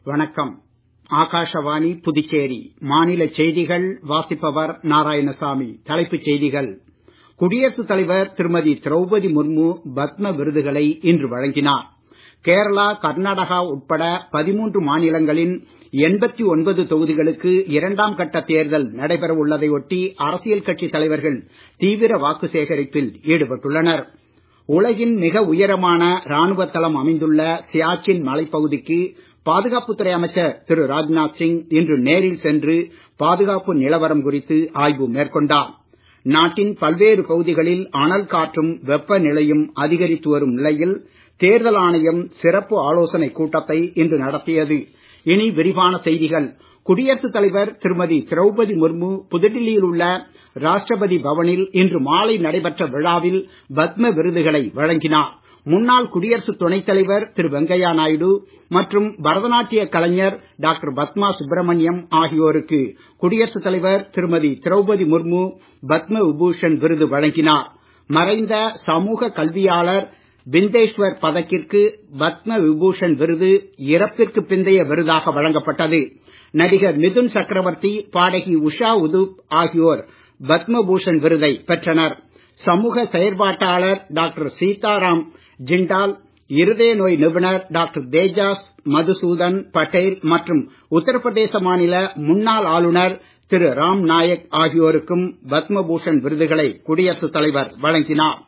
வணக்கம் ஆகாஷவாணி புதுச்சேரி மாநில செய்திகள் வாசிப்பவர் நாராயணசாமி தலைப்புச் செய்திகள் குடியரசுத் தலைவர் திருமதி திரௌபதி முர்மு பத்ம விருதுகளை இன்று வழங்கினார் கேரளா கர்நாடகா உட்பட பதிமூன்று மாநிலங்களின் எண்பத்தி ஒன்பது தொகுதிகளுக்கு இரண்டாம் கட்ட தேர்தல் நடைபெற உள்ளதை ஒட்டி அரசியல் கட்சித் தலைவர்கள் தீவிர வாக்கு சேகரிப்பில் ஈடுபட்டுள்ளனர் உலகின் மிக உயரமான ராணுவ தளம் அமைந்துள்ள சியாச்சின் மலைப்பகுதிக்கு பாதுகாப்புத்துறை அமைச்சர் திரு ராஜ்நாத் சிங் இன்று நேரில் சென்று பாதுகாப்பு நிலவரம் குறித்து ஆய்வு மேற்கொண்டார் நாட்டின் பல்வேறு பகுதிகளில் அனல் காற்றும் வெப்பநிலையும் அதிகரித்து வரும் நிலையில் தேர்தல் ஆணையம் சிறப்பு ஆலோசனைக் கூட்டத்தை இன்று நடத்தியது இனி விரிவான செய்திகள் குடியரசுத் தலைவர் திருமதி திரௌபதி முர்மு புதுடில்லியில் உள்ள ராஷ்டிரபதி பவனில் இன்று மாலை நடைபெற்ற விழாவில் பத்ம விருதுகளை வழங்கினார் முன்னாள் குடியரசு துணைத் தலைவர் திரு வெங்கையா நாயுடு மற்றும் பரதநாட்டிய கலைஞர் டாக்டர் பத்மா சுப்பிரமணியம் ஆகியோருக்கு குடியரசுத் தலைவர் திருமதி திரௌபதி முர்மு பத்ம விபூஷன் விருது வழங்கினார் மறைந்த சமூக கல்வியாளர் பிந்தேஸ்வர் பதக்கிற்கு பத்ம விபூஷன் விருது இறப்பிற்கு பிந்தைய விருதாக வழங்கப்பட்டது நடிகர் மிதுன் சக்கரவர்த்தி பாடகி உஷா உதுப் ஆகியோர் பத்ம பூஷன் விருதை பெற்றனர் சமூக செயற்பாட்டாளர் டாக்டர் சீதாராம் ஜிண்டால் இருதய நோய் நிபுணர் டாக்டர் தேஜாஸ் மதுசூதன் பட்டேல் மற்றும் உத்தரப்பிரதேச மாநில முன்னாள் ஆளுநர் திரு ராம் நாயக் ஆகியோருக்கும் பத்ம பூஷன் விருதுகளை குடியரசுத் தலைவர் வழங்கினார்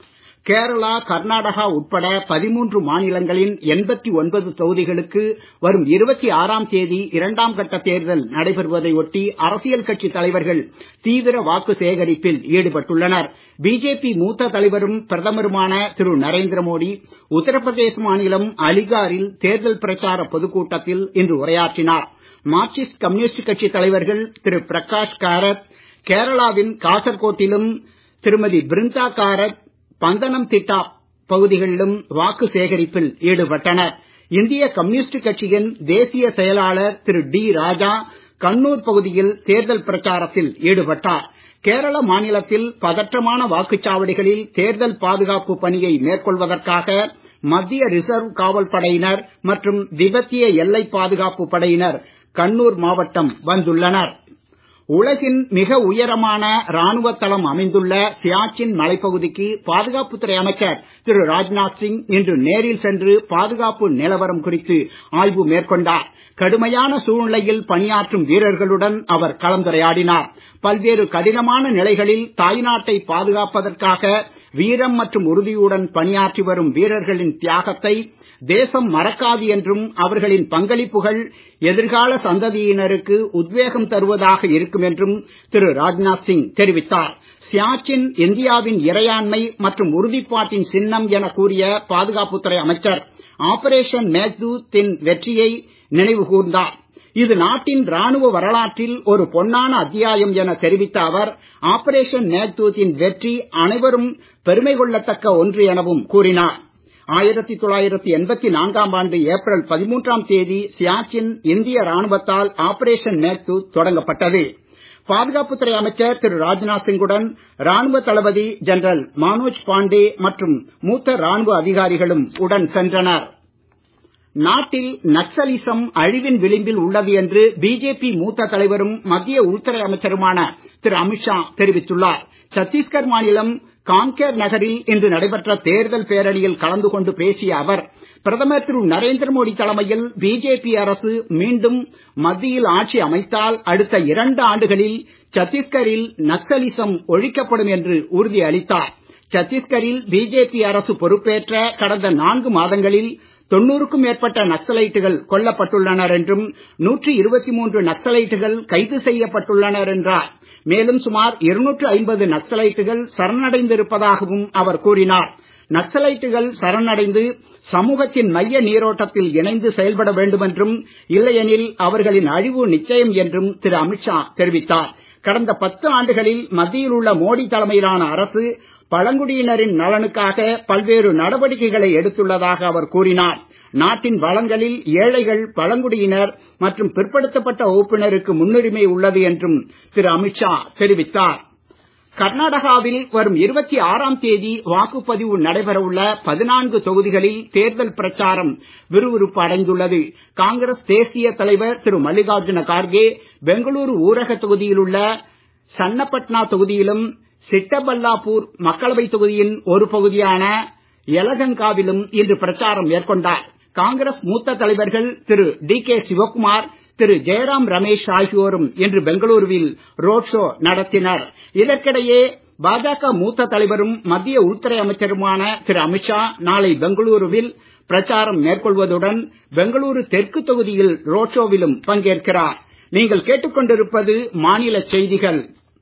கேரளா கர்நாடகா உட்பட பதிமூன்று மாநிலங்களின் எண்பத்தி ஒன்பது தொகுதிகளுக்கு வரும் இருபத்தி ஆறாம் தேதி இரண்டாம் கட்ட தேர்தல் நடைபெறுவதை ஒட்டி அரசியல் கட்சி தலைவர்கள் தீவிர வாக்கு சேகரிப்பில் ஈடுபட்டுள்ளனர் பிஜேபி மூத்த தலைவரும் பிரதமருமான திரு நரேந்திர மோடி உத்தரப்பிரதேச மாநிலம் அலிகாரில் தேர்தல் பிரச்சார பொதுக்கூட்டத்தில் இன்று உரையாற்றினார் மார்க்சிஸ்ட் கம்யூனிஸ்ட் கட்சி தலைவர்கள் திரு பிரகாஷ் காரத் கேரளாவின் காசர்கோட்டிலும் திருமதி பிருந்தா காரத் பந்தனம் திட்டா பகுதிகளிலும் வாக்கு சேகரிப்பில் ஈடுபட்டனர் இந்திய கம்யூனிஸ்ட் கட்சியின் தேசிய செயலாளர் திரு டி ராஜா கண்ணூர் பகுதியில் தேர்தல் பிரச்சாரத்தில் ஈடுபட்டார் கேரள மாநிலத்தில் பதற்றமான வாக்குச்சாவடிகளில் தேர்தல் பாதுகாப்பு பணியை மேற்கொள்வதற்காக மத்திய ரிசர்வ் காவல் படையினர் மற்றும் திபெத்திய எல்லை பாதுகாப்பு படையினர் கண்ணூர் மாவட்டம் வந்துள்ளனர் உலகின் மிக உயரமான ராணுவ தளம் அமைந்துள்ள சியாச்சின் மலைப்பகுதிக்கு பாதுகாப்புத்துறை அமைச்சர் திரு ராஜ்நாத் சிங் இன்று நேரில் சென்று பாதுகாப்பு நிலவரம் குறித்து ஆய்வு மேற்கொண்டார் கடுமையான சூழ்நிலையில் பணியாற்றும் வீரர்களுடன் அவர் கலந்துரையாடினார் பல்வேறு கடினமான நிலைகளில் தாய்நாட்டை பாதுகாப்பதற்காக வீரம் மற்றும் உறுதியுடன் பணியாற்றி வரும் வீரர்களின் தியாகத்தை தேசம் மறக்காது என்றும் அவர்களின் பங்களிப்புகள் எதிர்கால சந்ததியினருக்கு உத்வேகம் தருவதாக இருக்கும் என்றும் திரு ராஜ்நாத் சிங் தெரிவித்தார் சியாச்சின் இந்தியாவின் இறையாண்மை மற்றும் உறுதிப்பாட்டின் சின்னம் என கூறிய பாதுகாப்புத்துறை அமைச்சர் ஆபரேஷன் மேக்தூத்தின் வெற்றியை நினைவு கூர்ந்தார் இது நாட்டின் ராணுவ வரலாற்றில் ஒரு பொன்னான அத்தியாயம் என தெரிவித்த அவர் ஆபரேஷன் மேக்தூத்தின் வெற்றி அனைவரும் பெருமை கொள்ளத்தக்க ஒன்று எனவும் கூறினார் ஆயிரத்தி தொள்ளாயிரத்தி எண்பத்தி நான்காம் ஆண்டு ஏப்ரல் பதிமூன்றாம் தேதி சியாச்சின் இந்திய ராணுவத்தால் ஆபரேஷன் மேக்தூத் தொடங்கப்பட்டது பாதுகாப்புத்துறை அமைச்சர் திரு ராஜ்நாத் சிங்குடன் ராணுவ தளபதி ஜெனரல் மனோஜ் பாண்டே மற்றும் மூத்த ராணுவ அதிகாரிகளும் உடன் சென்றனர் நாட்டில் நக்சலிசம் அழிவின் விளிம்பில் உள்ளது என்று பிஜேபி மூத்த தலைவரும் மத்திய உள்துறை அமைச்சருமான திரு அமித்ஷா தெரிவித்துள்ளார் சத்தீஸ்கர் மாநிலம் காங்கேர் நகரில் இன்று நடைபெற்ற தேர்தல் பேரணியில் கலந்து கொண்டு பேசிய அவர் பிரதமர் திரு நரேந்திர மோடி தலைமையில் பிஜேபி அரசு மீண்டும் மத்தியில் ஆட்சி அமைத்தால் அடுத்த இரண்டு ஆண்டுகளில் சத்தீஸ்கரில் நக்சலிசம் ஒழிக்கப்படும் என்று உறுதி அளித்தார் சத்தீஸ்கரில் பிஜேபி அரசு பொறுப்பேற்ற கடந்த நான்கு மாதங்களில் தொண்ணூறுக்கும் மேற்பட்ட நக்சலைட்டுகள் கொல்லப்பட்டுள்ளனர் என்றும் நூற்றி இருபத்தி மூன்று நக்சலைட்டுகள் கைது செய்யப்பட்டுள்ளனர் என்றார் மேலும் சுமார் இருநூற்று ஐம்பது நக்சலைட்டுகள் சரணடைந்திருப்பதாகவும் அவர் கூறினார் நக்சலைட்டுகள் சரணடைந்து சமூகத்தின் மைய நீரோட்டத்தில் இணைந்து செயல்பட வேண்டும் என்றும் இல்லையெனில் அவர்களின் அழிவு நிச்சயம் என்றும் திரு அமித்ஷா தெரிவித்தார் கடந்த பத்து ஆண்டுகளில் மத்தியில் உள்ள மோடி தலைமையிலான அரசு பழங்குடியினரின் நலனுக்காக பல்வேறு நடவடிக்கைகளை எடுத்துள்ளதாக அவர் கூறினார் நாட்டின் வளங்களில் ஏழைகள் பழங்குடியினர் மற்றும் பிற்படுத்தப்பட்ட வகுப்பினருக்கு முன்னுரிமை உள்ளது என்றும் திரு அமித்ஷா தெரிவித்தார் கர்நாடகாவில் வரும் இருபத்தி ஆறாம் தேதி வாக்குப்பதிவு நடைபெறவுள்ள பதினான்கு தொகுதிகளில் தேர்தல் பிரச்சாரம் விறுவிறுப்பு அடைந்துள்ளது காங்கிரஸ் தேசிய தலைவர் திரு மல்லிகார்ஜுன கார்கே பெங்களூரு ஊரக தொகுதியில் உள்ள சன்னப்பட்னா தொகுதியிலும் சிட்டபல்லாப்பூர் மக்களவை தொகுதியின் ஒரு பகுதியான யலகங்காவிலும் இன்று பிரச்சாரம் மேற்கொண்டார் காங்கிரஸ் மூத்த தலைவர்கள் திரு டி கே சிவக்குமார் திரு ஜெயராம் ரமேஷ் ஆகியோரும் இன்று பெங்களூருவில் ரோட் ஷோ நடத்தினர் இதற்கிடையே பாஜக மூத்த தலைவரும் மத்திய உள்துறை அமைச்சருமான திரு அமித்ஷா நாளை பெங்களூருவில் பிரச்சாரம் மேற்கொள்வதுடன் பெங்களூரு தெற்கு தொகுதியில் ரோட் ஷோவிலும் பங்கேற்கிறார் நீங்கள் கேட்டுக்கொண்டிருப்பது மாநில செய்திகள்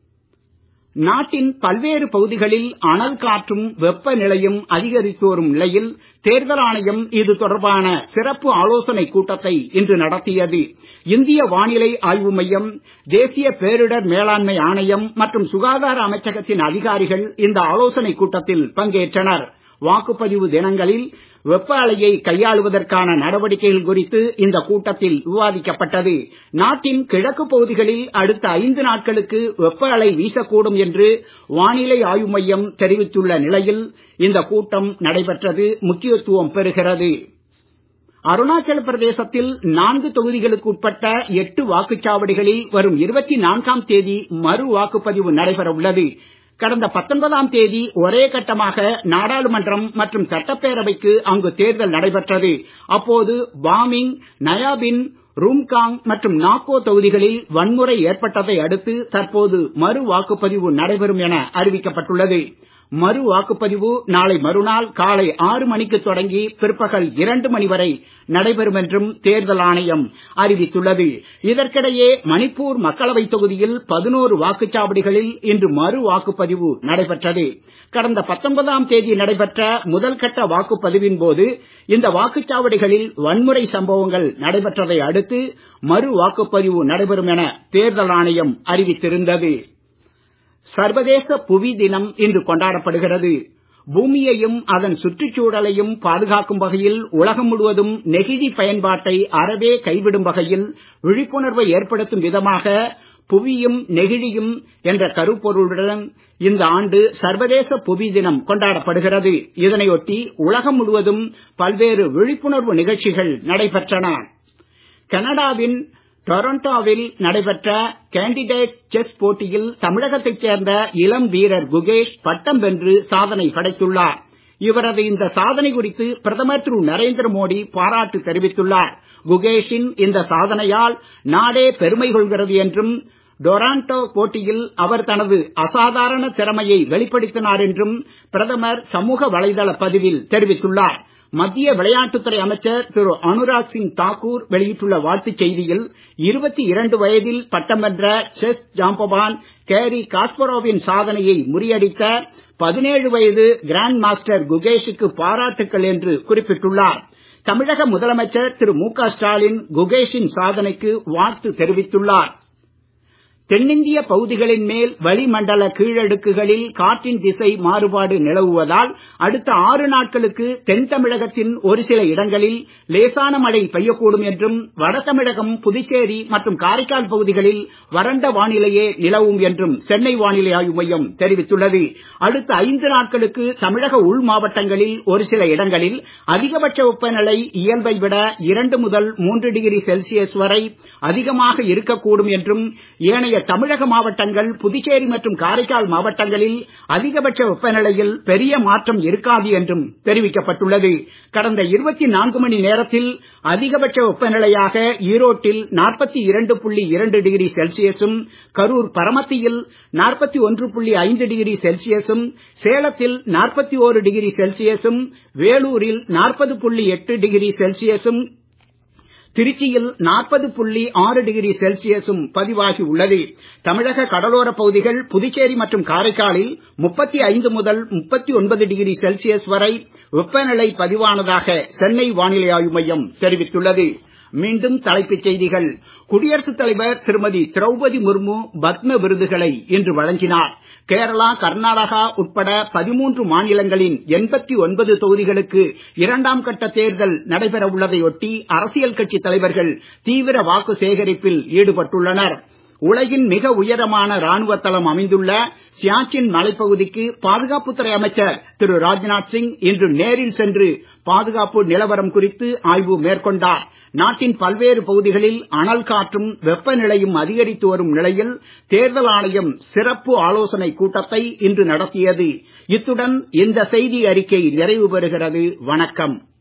நாட்டின் பல்வேறு பகுதிகளில் அனல் காற்றும் வெப்பநிலையும் அதிகரித்து வரும் நிலையில் தேர்தல் ஆணையம் இது தொடர்பான சிறப்பு ஆலோசனைக் கூட்டத்தை இன்று நடத்தியது இந்திய வானிலை ஆய்வு மையம் தேசிய பேரிடர் மேலாண்மை ஆணையம் மற்றும் சுகாதார அமைச்சகத்தின் அதிகாரிகள் இந்த ஆலோசனைக் கூட்டத்தில் பங்கேற்றனர் வாக்குப்பதிவு தினங்களில் வெப்ப அலையை கையாளுவதற்கான நடவடிக்கைகள் குறித்து இந்த கூட்டத்தில் விவாதிக்கப்பட்டது நாட்டின் கிழக்கு பகுதிகளில் அடுத்த ஐந்து நாட்களுக்கு வெப்ப அலை வீசக்கூடும் என்று வானிலை ஆய்வு மையம் தெரிவித்துள்ள நிலையில் இந்த கூட்டம் நடைபெற்றது முக்கியத்துவம் பெறுகிறது அருணாச்சல பிரதேசத்தில் நான்கு தொகுதிகளுக்கு உட்பட்ட எட்டு வாக்குச்சாவடிகளில் வரும் இருபத்தி நான்காம் தேதி மறு வாக்குப்பதிவு நடைபெற உள்ளது கடந்த பத்தொன்பதாம் தேதி ஒரே கட்டமாக நாடாளுமன்றம் மற்றும் சட்டப்பேரவைக்கு அங்கு தேர்தல் நடைபெற்றது அப்போது பாமிங் நயாபின் ரூம்காங் மற்றும் நாக்கோ தொகுதிகளில் வன்முறை ஏற்பட்டதை அடுத்து தற்போது மறு வாக்குப்பதிவு நடைபெறும் என அறிவிக்கப்பட்டுள்ளது மறு வாக்குப்பதிவு நாளை மறுநாள் காலை ஆறு மணிக்கு தொடங்கி பிற்பகல் இரண்டு மணி வரை நடைபெறும் என்றும் தேர்தல் ஆணையம் அறிவித்துள்ளது இதற்கிடையே மணிப்பூர் மக்களவை தொகுதியில் பதினோரு வாக்குச்சாவடிகளில் இன்று மறு வாக்குப்பதிவு நடைபெற்றது கடந்த பத்தொன்பதாம் தேதி நடைபெற்ற முதல் கட்ட வாக்குப்பதிவின் போது இந்த வாக்குச்சாவடிகளில் வன்முறை சம்பவங்கள் நடைபெற்றதை அடுத்து மறு வாக்குப்பதிவு நடைபெறும் என தேர்தல் ஆணையம் அறிவித்திருந்தது சர்வதேச புவி தினம் இன்று கொண்டாடப்படுகிறது பூமியையும் அதன் சுற்றுச்சூழலையும் பாதுகாக்கும் வகையில் உலகம் முழுவதும் நெகிழி பயன்பாட்டை அறவே கைவிடும் வகையில் விழிப்புணர்வை ஏற்படுத்தும் விதமாக புவியும் நெகிழியும் என்ற கருப்பொருளுடன் இந்த ஆண்டு சர்வதேச புவி தினம் கொண்டாடப்படுகிறது இதனையொட்டி உலகம் முழுவதும் பல்வேறு விழிப்புணர்வு நிகழ்ச்சிகள் நடைபெற்றன கனடாவின் டொரண்டோவில் நடைபெற்ற கேண்டிடேட்ஸ் செஸ் போட்டியில் தமிழகத்தைச் சேர்ந்த இளம் வீரர் குகேஷ் பட்டம் வென்று சாதனை படைத்துள்ளார் இவரது இந்த சாதனை குறித்து பிரதமர் திரு நரேந்திர மோடி பாராட்டு தெரிவித்துள்ளார் குகேஷின் இந்த சாதனையால் நாடே பெருமை கொள்கிறது என்றும் டொராண்டோ போட்டியில் அவர் தனது அசாதாரண திறமையை வெளிப்படுத்தினார் என்றும் பிரதமர் சமூக வலைதள பதிவில் தெரிவித்துள்ளார் மத்திய விளையாட்டுத்துறை அமைச்சர் திரு அனுராக் சிங் தாக்கூர் வெளியிட்டுள்ள வாழ்த்துச் செய்தியில் இருபத்தி இரண்டு வயதில் பட்டம் வென்ற செஸ் ஜாம்பவான் கேரி காஸ்பரோவின் சாதனையை முறியடித்த பதினேழு வயது கிராண்ட் மாஸ்டர் குகேஷுக்கு பாராட்டுக்கள் என்று குறிப்பிட்டுள்ளார் தமிழக முதலமைச்சர் திரு மு க ஸ்டாலின் குகேஷின் சாதனைக்கு வாழ்த்து தெரிவித்துள்ளார் தென்னிந்திய பகுதிகளின் மேல் வளிமண்டல கீழடுக்குகளில் காற்றின் திசை மாறுபாடு நிலவுவதால் அடுத்த ஆறு நாட்களுக்கு தென் தமிழகத்தின் ஒரு சில இடங்களில் லேசான மழை பெய்யக்கூடும் என்றும் வட தமிழகம் புதுச்சேரி மற்றும் காரைக்கால் பகுதிகளில் வறண்ட வானிலையே நிலவும் என்றும் சென்னை வானிலை ஆய்வு மையம் தெரிவித்துள்ளது அடுத்த ஐந்து நாட்களுக்கு தமிழக உள் மாவட்டங்களில் ஒரு சில இடங்களில் அதிகபட்ச வெப்பநிலை இயல்பை விட இரண்டு முதல் மூன்று டிகிரி செல்சியஸ் வரை அதிகமாக இருக்கக்கூடும் என்றும் ஏனைய தமிழக மாவட்டங்கள் புதுச்சேரி மற்றும் காரைக்கால் மாவட்டங்களில் அதிகபட்ச வெப்பநிலையில் பெரிய மாற்றம் இருக்காது என்றும் தெரிவிக்கப்பட்டுள்ளது கடந்த இருபத்தி நான்கு மணி நேரத்தில் அதிகபட்ச வெப்பநிலையாக ஈரோட்டில் நாற்பத்தி இரண்டு புள்ளி இரண்டு டிகிரி செல்சியஸும் கரூர் பரமத்தியில் நாற்பத்தி ஒன்று புள்ளி ஐந்து டிகிரி செல்சியஸும் சேலத்தில் நாற்பத்தி ஓரு டிகிரி செல்சியஸும் வேலூரில் நாற்பது புள்ளி எட்டு டிகிரி செல்சியஸும் திருச்சியில் நாற்பது புள்ளி ஆறு டிகிரி செல்சியஸும் பதிவாகி உள்ளது தமிழக கடலோர பகுதிகள் புதுச்சேரி மற்றும் காரைக்காலில் முப்பத்தி ஐந்து முதல் முப்பத்தி ஒன்பது டிகிரி செல்சியஸ் வரை வெப்பநிலை பதிவானதாக சென்னை வானிலை ஆய்வு மையம் தெரிவித்துள்ளது மீண்டும் தலைப்புச் செய்திகள் குடியரசுத் தலைவர் திருமதி திரௌபதி முர்மு பத்ம விருதுகளை இன்று வழங்கினார் கேரளா கர்நாடகா உட்பட பதிமூன்று மாநிலங்களின் எண்பத்தி ஒன்பது தொகுதிகளுக்கு இரண்டாம் கட்ட தேர்தல் நடைபெற உள்ளதையொட்டி அரசியல் கட்சி தலைவர்கள் தீவிர வாக்கு சேகரிப்பில் ஈடுபட்டுள்ளனர் உலகின் மிக உயரமான ராணுவ தளம் அமைந்துள்ள சியாச்சின் மலைப்பகுதிக்கு பாதுகாப்புத்துறை அமைச்சர் திரு ராஜ்நாத் சிங் இன்று நேரில் சென்று பாதுகாப்பு நிலவரம் குறித்து ஆய்வு மேற்கொண்டார் நாட்டின் பல்வேறு பகுதிகளில் அனல் காற்றும் வெப்பநிலையும் அதிகரித்து வரும் நிலையில் தேர்தல் ஆணையம் சிறப்பு ஆலோசனைக் கூட்டத்தை இன்று நடத்தியது இத்துடன் இந்த செய்தி அறிக்கை நிறைவு பெறுகிறது வணக்கம்